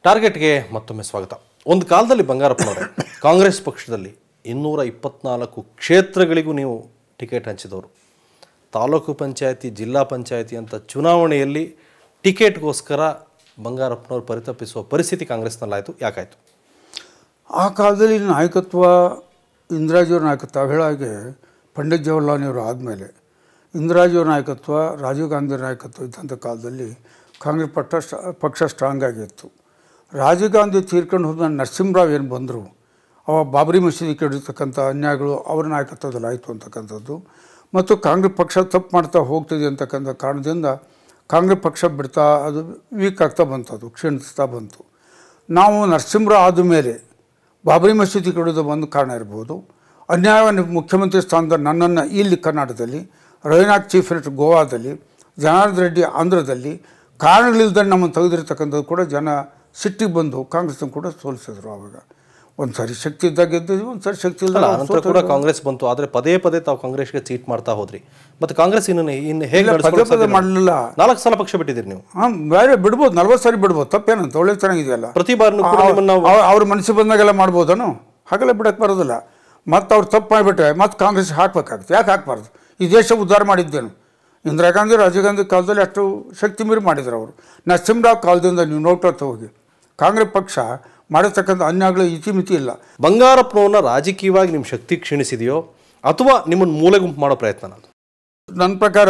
ಟಾರ್ಗೆಟ್ಗೆ ಮತ್ತೊಮ್ಮೆ ಸ್ವಾಗತ ಒಂದು ಕಾಲದಲ್ಲಿ ಬಂಗಾರಪ್ಪನವರೇ ಕಾಂಗ್ರೆಸ್ ಪಕ್ಷದಲ್ಲಿ ಇನ್ನೂರ ಇಪ್ಪತ್ನಾಲ್ಕು ಕ್ಷೇತ್ರಗಳಿಗೂ ನೀವು ಟಿಕೆಟ್ ಹಂಚಿದವರು ತಾಲೂಕು ಪಂಚಾಯತಿ ಜಿಲ್ಲಾ ಪಂಚಾಯತಿ ಅಂತ ಚುನಾವಣೆಯಲ್ಲಿ ಟಿಕೆಟ್ಗೋಸ್ಕರ ಬಂಗಾರಪ್ಪನವರು ಪರಿತಪಿಸುವ ಪರಿಸ್ಥಿತಿ ಕಾಂಗ್ರೆಸ್ನಲ್ಲಾಯಿತು ಯಾಕಾಯಿತು ಆ ಕಾಲದಲ್ಲಿ ನಾಯಕತ್ವ ಇಂದಿರಾಜಿಯವ್ರ ನಾಯಕತ್ವ ಹೇಳೋ ಹಾಗೆ ಪಂಡಿತ್ ಜವಾಹರ್ಲಾಲ್ ನೆಹರು ಆದಮೇಲೆ ಇಂದಿರಾಜಿಯವ್ರ ನಾಯಕತ್ವ ರಾಜೀವ್ ಗಾಂಧಿ ನಾಯಕತ್ವ ಇದ್ದಂಥ ಕಾಲದಲ್ಲಿ ಕಾಂಗ್ರೆಸ್ ಪಕ್ಷ ಸ್ಟ- ಪಕ್ಷ ಸ್ಟ್ರಾಂಗ್ ಆಗಿತ್ತು ರಾಜೀವ್ ಗಾಂಧಿ ತೀರ್ಕೊಂಡು ಹೋದ ನರಸಿಂಹರಾವ್ ಏನು ಬಂದರು ಅವ ಬಾಬರಿ ಮಸೀದಿ ಕೆಡಿರ್ತಕ್ಕಂಥ ಅನ್ಯಾಯಗಳು ಅವರ ನಾಯಕತ್ವದಲ್ಲಿ ಆಯಿತು ಅಂತಕ್ಕಂಥದ್ದು ಮತ್ತು ಕಾಂಗ್ರೆಸ್ ಪಕ್ಷ ತಪ್ಪು ಮಾಡ್ತಾ ಹೋಗ್ತಿದೆ ಅಂತಕ್ಕಂಥ ಕಾರಣದಿಂದ ಕಾಂಗ್ರೆಸ್ ಪಕ್ಷ ಬಿಡ್ತಾ ಅದು ವೀಕ್ ಆಗ್ತಾ ಬಂತು ಅದು ಕ್ಷೀಣಿಸ್ತಾ ಬಂತು ನಾವು ನರಸಿಂಹರಾವ್ ಆದ ಮೇಲೆ ಬಾಬರಿ ಮಸೀದಿ ಕೆಡೋದು ಒಂದು ಕಾರಣ ಇರ್ಬೋದು ಅನ್ಯಾಯವನ್ನು ಮುಖ್ಯಮಂತ್ರಿ ಸ್ಥಾನದ ನನ್ನನ್ನು ಇಲ್ಲಿ ಕರ್ನಾಟಕದಲ್ಲಿ ರವೀನಾಥ್ ಚೀಫ್ ಮಿನಿಸ್ಟರ್ ಗೋವಾದಲ್ಲಿ ಜನಾರ್ದನ್ ರೆಡ್ಡಿ ಆಂಧ್ರದಲ್ಲಿ ಕಾರಣಗಳಿಲ್ದ ನಮ್ಮನ್ನು ತೆಗೆದಿರ್ತಕ್ಕಂಥದ್ದು ಕೂಡ ಜನ ಸಿಟ್ಟಿಗೆ ಬಂದು ಕಾಂಗ್ರೆಸ್ನ ಕೂಡ ಸೋಲಿಸಿದ್ರು ಆವಾಗ ಒಂದು ಸಾರಿ ಶಕ್ತಿ ಇದ್ದಾಗ ಗೆದ್ದಿದ್ವಿ ಒಂದು ಸಾರಿ ಶಕ್ತಿ ಅಲ್ಲ ಇಲ್ಲ ಅನಂತರ ಕೂಡ ಕಾಂಗ್ರೆಸ್ ಬಂತು ಆದರೆ ಪದೇ ಪದೇ ತಾವು ಕಾಂಗ್ರೆಸ್ಗೆ ಚೀಟ್ ಮಾಡ್ತಾ ಹೋದ್ರಿ ಮತ್ತೆ ಕಾಂಗ್ರೆಸ್ ಇನ್ನು ಇನ್ನು ಹೇಗೆ ಪದೇ ಪದೇ ಮಾಡಲಿಲ್ಲ ನಾಲ್ಕು ಸಲ ಪಕ್ಷ ಬಿಟ್ಟಿದ್ದೀರಿ ನೀವು ಹಾಂ ಬೇರೆ ಬಿಡ್ಬೋದು ನಲ್ವತ್ತು ಸಾರಿ ಬಿಡ್ಬೋದು ತಪ್ಪೇನಂತ ಒಳ್ಳೆ ಚೆನ್ನಾಗಿದೆಯಲ್ಲ ಪ್ರತಿ ಬಾರಿನೂ ಕೂಡ ನಿಮ್ಮನ್ನ ನಾವು ಅವ್- ಅವ್ರ ಮನಸ್ಸಿಗೆ ಬಂದಾಗೆಲ್ಲ ಮಾಡ್ಬೋದನು ಹಾಗೆಲ್ಲ ಬಿಡಕ್ಕೆ ಬರೋದಿಲ್ಲ ಮತ್ತು ಅವ್ರು ತಪ್ಪು ಮಾಡಿಬಿಟ್ರೆ ಮತ್ತೆ ಕಾಂಗ್ರೆಸ್ ಹಾಕ್ಬೇಕಾಗುತ್ತೆ ಯಾಕೆ ಹಾಕ್ಬಾರ್ದು ಈ ದೇಶ ಉದ್ಧಾರ ಮಾಡಿದ್ದೇನು ಇಂದಿರಾ ಗಾಂಧಿ ರಾಜೀವ್ ಗಾಂಧಿ ಕಾಲದಲ್ಲಿ ಅಷ್ಟು ಶಕ್ತಿ ಮೀರಿ ಮಾಡಿದ್ರು ಅವರು ನರಸಿಂಹರಾವ್ ಕಾಲದಿಂದ ನೀವು ನೋಡ್ಕೊಳ್ತಾ ಹೋಗಿ ಕಾಂಗ್ರೆಸ್ ಪಕ್ಷ ಮಾಡಿರ್ತಕ್ಕಂಥ ಅನ್ಯಾಯಗಳು ಇತಿಮಿತಿ ಇಲ್ಲ ಬಂಗಾರಪ್ಪನವ್ರನ್ನ ರಾಜಕೀಯವಾಗಿ ನಿಮ್ಮ ಶಕ್ತಿ ಕ್ಷೀಣಿಸಿದೆಯೋ ಅಥವಾ ನಿಮ್ಮನ್ನು ಮೂಲೆ ಗುಂಪು ಮಾಡೋ ಪ್ರಯತ್ನ ಅದು ನನ್ನ ಪ್ರಕಾರ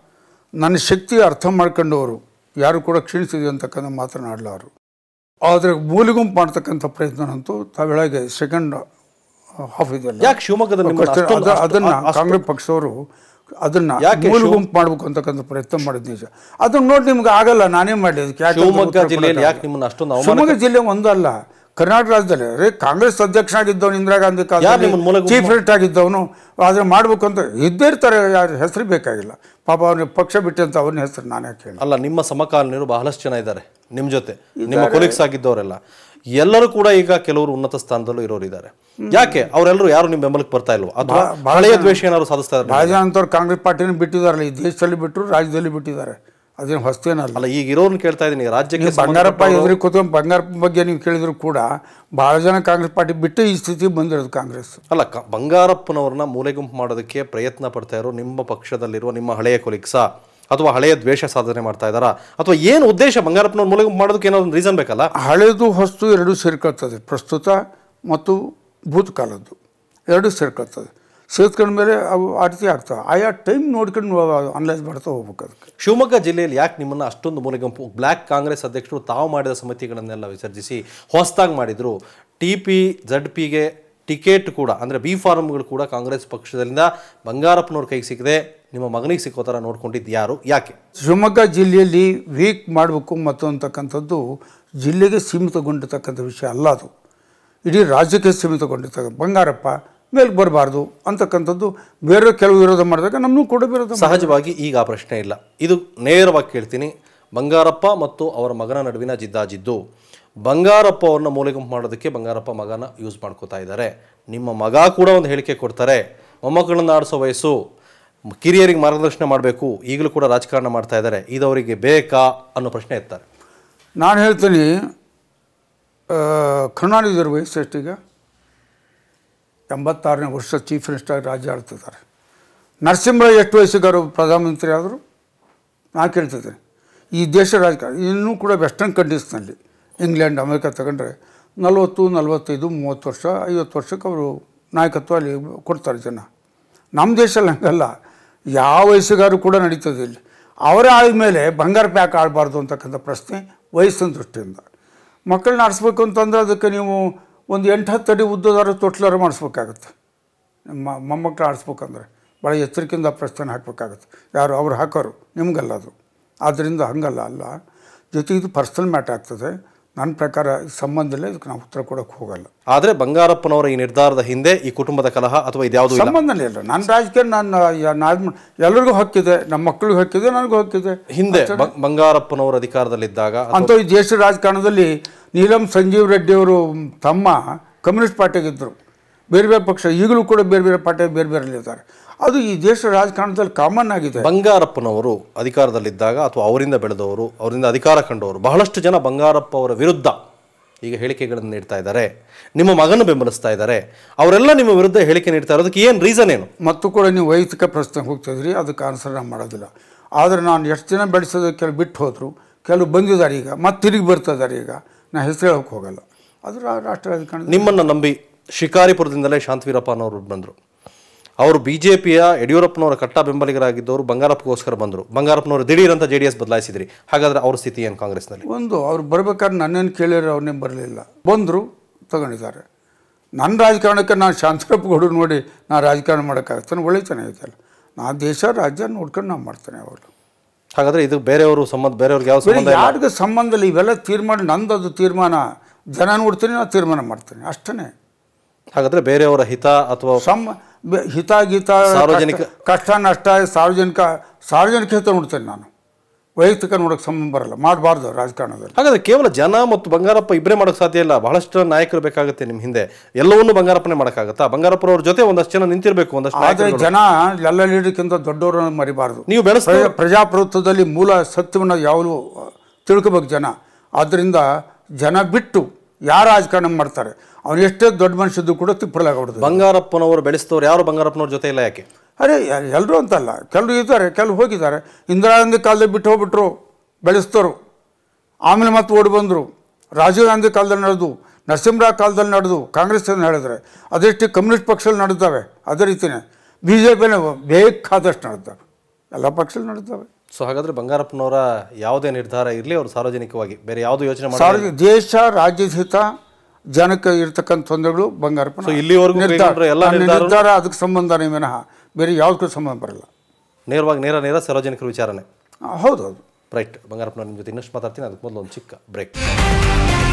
ನನ್ನ ಶಕ್ತಿ ಅರ್ಥ ಮಾಡ್ಕೊಂಡವರು ಯಾರು ಕೂಡ ಕ್ಷೀಣಿಸಿದೆ ಅಂತಕ್ಕಂಥ ಮಾತನಾಡಲಾರು ಆದರೆ ಮೂಲಿಗುಂಪು ಮಾಡ್ತಕ್ಕಂಥ ಪ್ರಯತ್ನನಂತೂ ತಾವೆಳಗೆ ಸೆಕೆಂಡ್ ಹಾಫ್ ಇದೆಯಲ್ಲ ಯಾಕೆ ಶಿವಮೊಗ್ಗದಲ್ಲಿ ನಿಮ್ಮನ್ನ question- ಅಷ್ಟೊಂದು- ಅದ- ಅದನ್ನ ಅಷ್ಟು- ಕಾಂಗ್ರೆಸ್ ಪಕ್ಷದವರು ಅದನ್ನ ಯಾಕೆ ಮೂಲ ಗುಂಪು ಮಾಡ್ಬೇಕು ಅಂತಕ್ಕಂಥ ಪ್ರಯತ್ನ ಮಾಡಿದ ನಿಜ ಅದನ್ನ ನೋಡಿ ನಿಮ್ಗೆ ಆಗಲ್ಲ ನಾನೇ ಮಾಡಲಿ ಅದಕ್ಕೆ ಯಾಕೆ ಅಂತ ಶಿವಮೊಗ್ಗ ಉತ್ತರ ಜಿಲ್ಲೆಯಲ್ಲಿ ಕೊಡಕ್ಕಾಗಲ್ಲ. ಯಾಕೆ ನಿಮ್ಮನ್ನ ಅಷ್ಟೊಂದು ಅವಮಾನ ಶಿವಮೊಗ್ಗ ಜಿಲ್ಲೆ ಒಂದಲ್ಲ ಕರ್ನಾಟಕ ರಾಜ್ಯದಲ್ಲಿ ರೇ ಕಾಂಗ್ರೆಸ್ ಅಧ್ಯಕ್ಷನಾಗಿದ್ದವನು ಇಂದಿರಾ ಗಾಂಧಿ ಯಾರು ನಿಮ್ಮನ್ನ ಮೂಲೆ ಗುಂಪು ಚೀಫ್ ಮಿನಿಸ್ಟರ್ ಆಗಿದ್ದವನು ಆದರೆ ಮಾಡ್ಬೇಕು ಅಂತ ಇದ್ದೇ ಇರ್ತಾರೆ ಯಾರು ಹೆಸರು ಬೇಕಾಗಿಲ್ಲ ಪಾಪ ಅವ್ರಿಗೆ ಪಕ್ಷ ಬಿಟ್ಟಂತ ಅವನ ಹೆಸರು ನಾನೇ ಕೇಳಿ ಅಲ್ಲ ನಿಮ್ಮ ಸಮಕಾಲೀನರು ಬಹಳಷ್ಟು ಜನ ಇದ್ದಾರೆ ನಿಮ್ಮ ಜೊತೆ ನಿಮ್ಮ ಕೊಲೀಗ್ಸ್ ಆಗಿದ್ದವರೆಲ್ಲ ಎಲ್ಲರೂ ಕೂಡ ಈಗ ಕೆಲವರು ಉನ್ನತ ಸ್ಥಾನದಲ್ಲೂ ಇರೋರು ಇದ್ದಾರೆ ಯಾಕೆ ಅವರೆಲ್ಲರೂ ಯಾರು ನಿಮ್ಮ ಬೆಂಬಲಕ್ಕೆ ಬರ್ತಾ ಇಲ್ವೋ ಅಥವಾ ಹಳೆಯ ದ್ವೇಷ ಏನಾದ್ರು ಸಾಧಿಸ್ತಾ ಇದ್ದಾರೆ ಭಾಳ ಜನ ಅಂತವ್ರು ಕಾಂಗ್ರೆಸ್ ಪಾರ್ಟಿನ ಬಿಟ್ಟಿದಾರಲ್ಲ ಈ ದೇಶದಲ್ಲಿ ಬಿಟ್ಟರು ರಾಜ್ಯದಲ್ಲಿ ಬಿಟ್ಟಿದ್ದಾರೆ ಅದೇನು ಹೊಸ್ತೇನಲ್ಲ ಅಲ್ಲ ಈಗ ಇರೋರ್ನ ಕೇಳ್ತಾ ಇದ್ದೀನಿ ರಾಜ್ಯಕ್ಕೆ ಬಂಗಾರಪ್ಪ ಎದುರಿಗೆ ಕೂತ್ಕೊಂಡು ಬಂಗಾರಪ್ಪ ಬಗ್ಗೆ ನೀವು ಕೇಳಿದ್ರು ಕೂಡ ಭಾಳ ಜನ ಕಾಂಗ್ರೆಸ್ ಪಾರ್ಟಿ ಬಿಟ್ಟು ಈ ಸ್ಥಿತಿ ಬಂದಿರೋದು ಕಾಂಗ್ರೆಸ್ ಅಲ್ಲ ಕ- ಬಂಗಾರಪ್ಪನವ್ರನ್ನ ಮೂಲೆ ಗುಂಪು ಮಾಡೋದಕ್ಕೆ ಪ್ರಯತ್ನ ಪಡ್ತಾ ಇರೋ ನಿಮ್ಮ ಪಕ್ಷದಲ್ಲಿರುವ ನಿಮ್ಮ ಹಳೆಯ ಕೊಲೀಗ್ಸಾ ಅಥವಾ ಹಳೆಯ ದ್ವೇಷ ಸಾಧನೆ ಮಾಡ್ತಾ ಇದ್ದಾರಾ ಅಥವಾ ಏನು ಉದ್ದೇಶ ಬಂಗಾರಪ್ಪನವ್ರ ಮೂಲೆ ಗುಂಪು ಮಾಡೋದಕ್ಕೆ ಏನೋ ಒಂದು ರೀಸನ್ ಬೇಕಲ್ಲ ಹಳೆಯದು ಹೊಸ್ತು ಎರಡೂ ಸೇರ್ಕೊಳ್ತದೆ ಪ್ರಸ್ತುತ ಮತ್ತು ಭೂತಕಾಲದ್ದು ಎರಡೂ ಸೇರ್ಕೊಳ್ತದೆ ಸೇರ್ಕೊಂಡ ಮೇಲೆ ಅವು ಆ ರೀತಿ ಆಗ್ತವೆ ಆಯಾ ಟೈಮ್ ನೋಡ್ಕೊಂಡು ಅನಲೈಸ್ ಮಾಡ್ತಾ ಹೋಗ್ಬೇಕು ಅದಕ್ಕೆ ಶಿವಮೊಗ್ಗ ಜಿಲ್ಲೆಯಲ್ಲಿ ಯಾಕೆ ನಿಮ್ಮನ್ನ ಅಷ್ಟೊಂದು ಮೂಲೆ ಗುಂಪು ಬ್ಲ್ಯಾಕ್ ಕಾಂಗ್ರೆಸ್ ಅಧ್ಯಕ್ಷರು ತಾವು ಮಾಡಿದ ಸಮಿತಿಗಳನ್ನೆಲ್ಲ ವಿಸರ್ಜಿಸಿ ಹೊಸದಾಗಿ ಮಾಡಿದ್ರು ಟಿ ಪಿ ಜಡ್ ಪಿಗೆ ಟಿಕೆಟ್ ಕೂಡ ಅಂದರೆ ಬಿ ಫಾರ್ಮ್ಗಳು ಕೂಡ ಕಾಂಗ್ರೆಸ್ ಪಕ್ಷದಿಂದ ಬಂಗಾರಪ್ಪನವ್ರ ಕೈಗೆ ಸಿಕ್ಕದೆ ನಿಮ್ಮ ಮಗನಿಗೆ ಸಿಕ್ಕೋ ಥರ ನೋಡ್ಕೊಂಡಿದ್ದು ಯಾರು ಯಾಕೆ ಶಿವಮೊಗ್ಗ ಜಿಲ್ಲೆಯಲ್ಲಿ ವೀಕ್ ಮಾಡಬೇಕು ಮತ್ತು ಅಂತಕ್ಕಂಥದ್ದು ಜಿಲ್ಲೆಗೆ ಸೀಮಿತಗೊಂಡಿರ್ತಕ್ಕಂಥ ವಿಷಯ ಅಲ್ಲ ಅದು ಇಡೀ ರಾಜ್ಯಕ್ಕೆ ಸೀಮಿತಗೊಂಡಿರ್ತಕ್ಕಂಥ ಬಂಗಾರಪ್ಪ ಮೇಲೆ ಬರಬಾರ್ದು ಅಂತಕ್ಕಂಥದ್ದು ಬೇರೆ ಕೆಲವು ವಿರೋಧ ಮಾಡಿದಾಗ ನಮ್ಮನ್ನು ಕೂಡ ವಿರೋಧ ಮಾಡಿ- ಸಹಜವಾಗಿ ಈಗ ಆ ಪ್ರಶ್ನೆ ಇಲ್ಲ ಇದು ನೇರವಾಗಿ ಕೇಳ್ತೀನಿ ಬಂಗಾರಪ್ಪ ಮತ್ತು ಅವರ ಮಗನ ನಡುವಿನ ಜಿದ್ದಾಜಿದ್ದು ಬಂಗಾರಪ್ಪ ಅವ್ರನ್ನ ಮೂಲೆ ಗುಂಪು ಮಾಡೋದಕ್ಕೆ ಬಂಗಾರಪ್ಪ ಮಗನ ಯೂಸ್ ಮಾಡ್ಕೋತಾ ಇದ್ದಾರೆ ನಿಮ್ಮ ಮಗ ಕೂಡ ಒಂದು ಹೇಳಿಕೆ ಕೊಡ್ತಾರೆ ಮೊಮ್ಮಕ್ಕಳನ್ನ ಆಡಿಸೋ ವಯಸ್ಸು ಕಿರಿಯರಿಗೆ ಮಾರ್ಗದರ್ಶನ ಮಾಡಬೇಕು ಈಗಲೂ ಕೂಡ ರಾಜಕಾರಣ ಮಾಡ್ತಾ ಇದ್ದಾರೆ ಇದವರಿಗೆ ಬೇಕಾ ಅನ್ನೋ ಪ್ರಶ್ನೆ ಎತ್ತಾರೆ ನಾನು ಹೇಳ್ತೀನಿ ಆ, ಕರುಣಾನಿಧಿಯವ್ರ ವಯಸ್ಸು ಎಷ್ಟೀಗ ಎಂಬತ್ತಾರನೇ ವರ್ಷ ಚೀಫ್ ಮಿನಿಸ್ಟರ್ ರಾಜ್ಯ ಆಳ್ತಿದ್ದಾರೆ ನರಸಿಂಹರಾವ್ ಎಷ್ಟು ವಯಸ್ಸಿಗಾರು ಪ್ರಧಾನಮಂತ್ರಿ ಆದರು ನಾನು ಕೇಳ್ತಿದ್ದೇನೆ ಈ ದೇಶ ರಾಜಕಾರಣ ಇನ್ನೂ ಕೂಡ ವೆಸ್ಟರ್ನ್ ಕಂಟ್ರೀಸ್ನಲ್ಲಿ ಇಂಗ್ಲೆಂಡ್ ಅಮೆರಿಕ ತಗೊಂಡ್ರೆ ನಲವತ್ತು ನಲವತ್ತೈದು ಮೂವತ್ತು ವರ್ಷ ಐವತ್ತು ವರ್ಷಕ್ಕೆ ಅವರು ನಾಯಕತ್ವ ಅಲ್ಲಿ ಕೊಡ್ತಾರೆ ಜನ ನಮ್ಮ ದೇಶದಲ್ಲಿ ಹಂಗಲ್ಲ ಯಾವ ವಯಸ್ಸಿಗಾರು ಕೂಡ ನಡೀತದೆ ಇಲ್ಲಿ ಅವರೇ ಆದಮೇಲೆ ಬಂಗಾರ ಪ್ಯಾಕ್ ಆಡಬಾರ್ದು ಅಂತಕ್ಕಂಥ ಪ್ರಶ್ನೆ ವಯಸ್ಸಿನ ದೃಷ್ಟಿಯಿಂದ ಮಕ್ಕಳನ್ನ ಆಡಿಸ್ಬೇಕು ಅಂತಂದ್ರೆ ಅದಕ್ಕೆ ನೀವು ಒಂದು ಎಂಟು ಹತ್ತು ಅಡಿ ಉದ್ದದಾರ ತೊಟ್ಲಾರ ಮಾಡಿಸ್ಬೇಕಾಗತ್ತೆ ನಿಮ್ಮ ಮೊಮ್ಮಕ್ಕಳು ಆಡಿಸ್ಬೇಕಂದ್ರೆ ಭಾಳ ಎಚ್ಚರಿಕೆಯಿಂದ ಆ ಪ್ರಶ್ನೆ ಹಾಕಬೇಕಾಗತ್ತೆ ಯಾರು ಅವ್ರು ಹಾಕೋರು ನಿಮಗಲ್ಲ ಅದು ಆದ್ದರಿಂದ ಹಂಗಲ್ಲ ಅಲ್ಲ ಜೊತೆಗೆ ಇದು ಪರ್ಸನಲ್ ಮ್ಯಾಟ್ ಆಗ್ತದೆ ನನ್ನ ಪ್ರಕಾರ ಇದು ಸಂಬಂಧ ಇಲ್ಲ ಇದಕ್ಕೆ ನಾವು ಉತ್ತರ ಕೊಡೋಕ್ಕೆ ಹೋಗಲ್ಲ ಆದರೆ ಬಂಗಾರಪ್ಪನವರ ಈ ನಿರ್ಧಾರದ ಹಿಂದೆ ಈ ಕುಟುಂಬದ ಕಲಹ ಅಥವಾ ಇದ್ಯಾವುದೂ ಇಲ್ಲ ಸಂಬಂಧನೇ ಇಲ್ಲ ನನ್ನ ರಾಜಕೀಯ ನಾನು ಯಾ- ನಾನು ಎಲ್ಲರಿಗೂ ಹಕ್ಕಿದೆ ನಮ್ಮ ಮಕ್ಕಳಿಗೂ ಹಕ್ಕಿದೆ ನನಗೂ ಹಕ್ಕಿದೆ ಹಿಂದೆ ಬ- ಬಂಗಾರಪ್ಪನವರು ಅಧಿಕಾರದಲ್ಲಿದ್ದಾಗ ಅಂತ ಈ ದೇಶ ರಾಜಕಾರಣದಲ್ಲಿ ನೀಲಂ ಸಂಜೀವ್ ರೆಡ್ಡಿ ಅವರು ತಮ್ಮ ಕಮ್ಯುನಿಸ್ಟ್ ಪಾರ್ಟಿಗಿದ್ದರು ಬೇರೆ ಬೇರೆ ಪಕ್ಷ ಈಗಲೂ ಕೂಡ ಬೇರೆ ಬೇರೆ ಪಾರ್ಟಿ ಬೇರೆ ಬೇರೆಯಲ್ಲಿದ್ದಾರೆ ಅದು ಈ ದೇಶ ರಾಜಕಾರಣದಲ್ಲಿ ಕಾಮನ್ ಆಗಿದೆ ಬಂಗಾರಪ್ಪನವರು ಅಧಿಕಾರದಲ್ಲಿದ್ದಾಗ ಅಥವಾ ಅವರಿಂದ ಬೆಳೆದವರು ಅವರಿಂದ ಅಧಿಕಾರ ಕಂಡವರು ಬಹಳಷ್ಟು ಜನ ಬಂಗಾರಪ್ಪ ಅವರ ವಿರುದ್ಧ ಈಗ ಹೇಳಿಕೆಗಳನ್ನು ನೀಡ್ತಾ ಇದ್ದಾರೆ ನಿಮ್ಮ ಮಗನ ಬೆಂಬಲಿಸ್ತಾ ಇದ್ದಾರೆ ಅವರೆಲ್ಲ ನಿಮ್ಮ ವಿರುದ್ಧ ಹೇಳಿಕೆ ನೀಡ್ತಾ ಇರೋದಕ್ಕೆ ಏನು ರೀಸನ್ ಏನು ಮತ್ತು ಕೂಡ ನೀವು ವೈಯಕ್ತಿಕ ಪ್ರಶ್ನೆಗೆ ಹೋಗ್ತಿದ್ರಿ ಅದಕ್ಕೆ ಆನ್ಸರ್ ನಾನು ಮಾಡೋದಿಲ್ಲ ಆದರೆ ನಾನು ಎಷ್ಟು ದಿನ ಬೆಳೆಸೋದು ಕೆಲವು ಬಿಟ್ಟು ಹೋದರು ಕೆಲವು ಬಂದಿದ್ದಾರೆ ಈಗ ಮತ್ತೆ ತಿರುಗಿ ಬರ್ತಿದ್ದಾರೆ ಈಗ ನಾ ಹೆಸರು ಹೇಳೋಕೆ ಹೋಗಲ್ಲ ಅದು ರಾ- ರಾಷ್ಟ್ರ ರಾಜಕಾರಣದ ನಿಮ್ಮನ್ನು ನಂಬಿ ಶಿಕಾರಿಪುರದಿಂದಲೇ ಶಾಂತವೀರಪ್ಪ ಅನ್ನೋರು ಬಂದರು ಅವರು ಬಿ ಜೆ ಪಿಯ ಯಡಿಯೂರಪ್ಪನವರ ಕಟ್ಟ ಬೆಂಬಲಿಗರಾಗಿದ್ದವರು ಬಂಗಾರಪ್ಪಗೋಸ್ಕರ ಬಂದರು ಬಂಗಾರಪ್ಪನವರು ದಿಢೀರ್ ಅಂತ ಜೆ ಡಿ ಎಸ್ ಬದಲಾಯಿಸಿದ್ರಿ ಹಾಗಾದ್ರೆ ಅವ್ರ ಸ್ಥಿತಿ ಏನು ಕಾಂಗ್ರೆಸ್ನಲ್ಲಿ ಒಂದು ಅವ್ರು ಬರ್ಬೇಕಾದ್ರೆ ನನ್ನೇನು ಕೇಳಿದ್ರೆ ಅವ್ರನ್ನೇ ಬರಲಿಲ್ಲ ಬಂದರು ತಗೊಂಡಿದ್ದಾರೆ ನನ್ನ ರಾಜಕಾರಣಕ್ಕೆ ನಾನು ಶಾಂತರಪ್ಪ ಗೌಡ್ರು ನೋಡಿ ನಾನು ರಾಜಕಾರಣ ಮಾಡೋಕ್ಕಾಗ್ತಾನೆ ಒಳ್ಳೆ ಚೆನ್ನಾಗೈತಲ್ಲ ನಾ ದೇಶ ರಾಜ್ಯ ನೋಡ್ಕೊಂಡು ನಾನು ಮಾಡ್ತೇನೆ ಅವರು ಹಾಗಾದ್ರೆ ಇದು ಬೇರೆಯವರು ಸಂಬಂಧ ಬೇರೆಯವ್ರಿಗೆ ಯಾವ ಬೇರೆ ಸಂಬಂಧ ಇಲ್ಲ ಯಾರಿಗೂ ಸಂಬಂಧ ಇಲ್ಲ ಇವೆಲ್ಲ ತೀರ್ಮಾನ ನಂದು ಅದು ತೀರ್ಮಾನ ಜನ ನೋಡ್ತೀನಿ ನಾನು ತೀರ್ಮಾನ ಮಾಡ್ತೀನಿ ಅಷ್ಟೇ ಹಾಗಾದ್ರೆ ಬೇರೆಯವರ ಹಿತ ಅಥವಾ ಸಮ ಬೆ- ಹಿತ ಗೀತ ಸಾರ್ವಜನಿಕ- ಕಷ್ಟ- ಕಷ್ಟ ನಷ್ಟ ಸಾರ್ವಜನಿಕ ಸಾರ್ವಜನಿಕ ಹಿತ ನೋಡ್ತೇನೆ ನಾನು ವೈಯಕ್ತಿಕ ನೋಡೋಕೆ ಸಂಬಂಧ ಬರಲ್ಲ ಮಾಡಬಾರ್ದು ರಾಜಕಾರಣದಲ್ಲಿ ಹಾಗಾದ್ರೆ ಕೇವಲ ಜನ ಮತ್ತು ಬಂಗಾರಪ್ಪ ಇಬ್ಬರೇ ಮಾಡೋಕೆ ಸಾಧ್ಯ ಇಲ್ಲ ಬಹಳಷ್ಟು ನಾಯಕರು ಬೇಕಾಗುತ್ತೆ ನಿಮ್ಮ ಹಿಂದೆ ಎಲ್ಲವನ್ನೂ ಬಂಗಾರಪ್ಪನೇ ಮಾಡೋಕ್ಕಾಗತ್ತಾ ಬಂಗಾರಪ್ಪನವ್ರ ಜೊತೆ ಒಂದಷ್ಟು ಜನ ನಿಂತಿರಬೇಕು ಒಂದಷ್ಟು ಆದರೆ ನಾಯಕರು ಜನ ಎಲ್ಲ ಲೀಡರ್ಕ್ಕಿಂತ ದೊಡ್ಡವರನ್ನು ಮರಿಬಾರ್ದು ನೀವು ಬೆಳೆಸ್ತಾ ಪ್ರಜಾ ಪ್ರಜಾಪ್ರಭುತ್ವದಲ್ಲಿ ಮೂಲ ಸತ್ಯವನ್ನು ಯಾವಾಗಲೂ ತಿಳ್ಕೊಬೇಕು ಜನ ಆದ್ದರಿಂದ ಜನ ಬಿಟ್ಟು ಯಾರು ರಾಜಕಾರಣ ಮಾಡ್ತಾರೆ ಅವ್ನು ಎಷ್ಟೇ ದೊಡ್ಡ ಮನುಷ್ಯದ್ದು ಕೂಡ ತಿಪ್ಪಲಾಗ್ಬಿಡ್ದು ಬಂಗಾರಪ್ಪನವರು ಬೆಳೆಸಿದವರು ಯಾರು ಬಂಗಾರಪ್ಪನವ್ರ ಜೊತೆ ಇಲ್ಲ ಯಾಕೆ ಅರೆ ಎಲ್ಲರೂ ಅಂತಲ್ಲ ಕೆಲವರು ಇದ್ದಾರೆ ಕೆಲವು ಹೋಗಿದ್ದಾರೆ ಇಂದಿರಾ ಗಾಂಧಿ ಕಾಲದಲ್ಲಿ ಬಿಟ್ಟು ಹೋಗ್ಬಿಟ್ರು ಬೆಳೆಸ್ತರು ಆಮೇಲೆ ಮತ್ತೆ ಓಡಿ ಬಂದರು ರಾಜೀವ್ ಗಾಂಧಿ ಕಾಲದಲ್ಲಿ ನಡೆದು ನರಸಿಂಹರಾವ್ ಕಾಲದಲ್ಲಿ ನಡೆದು ಕಾಂಗ್ರೆಸ್ ಹೇಳಿದ್ರೆ ಅದೆಷ್ಟು ಕಮ್ಯುನಿಸ್ಟ್ ಪಕ್ಷದಲ್ಲಿ ನಡೆದವೆ ಅದೇ ರೀತಿಯೇ ಬಿ ಜೆ ಪಿನೇ ಬೇಕಾದಷ್ಟು ನಡೆದವೆ ಎಲ್ಲ ಪಕ್ಷದಲ್ಲಿ ನಡೆದವೆ ಸೊ ಹಾಗಾದ್ರೆ ಬಂಗಾರಪ್ಪನವರ ಯಾವುದೇ ನಿರ್ಧಾರ ಇರಲಿ ಅವರು ಸಾರ್ವಜನಿಕವಾಗಿ ಬೇರೆ ಯಾವುದು ಯೋಚನೆ ಮಾಡಿ ಸಾರ್ವಜನಿಕ ದೇಶ ರಾಜ್ಯದ ಹಿತ ಜನಕ್ಕೆ ಇರ್ತಕ್ಕಂಥ ತೊಂದರೆಗಳು ಬಂಗಾರಪ್ಪ ಸೊ ಇಲ್ಲಿವರೆಗೂ ಕೈಗೊಂಡ್ರೆ ಎಲ್ಲ ನಿರ್ಧಾರ ನಿರ್ಧಾರ ಅದಕ್ಕೆ ಸಂಬಂಧನೇ ವಿನಃ ಬೇರೆ ಯಾವುದಕ್ಕೂ ಸಂಬಂಧ ಬರಲ್ಲ ನೇರವಾಗಿ ನೇರ ನೇರ ಸಾರ್ವಜನಿಕರ ವಿಚಾರನೆ ಹೌದು ಹೌದು ರೈಟ್ ಬಂಗಾರಪ್ಪನವ್ರ ನಿಮ್ಮ ಜೊತೆ ಇನ್ನಷ್ಟು ಮಾತಾಡ್ತೀನಿ ಅದಕ್ಕೆ ಮೊದಲು ಒಂದು ಚಿಕ್ಕ ಬ್ರೇಕ್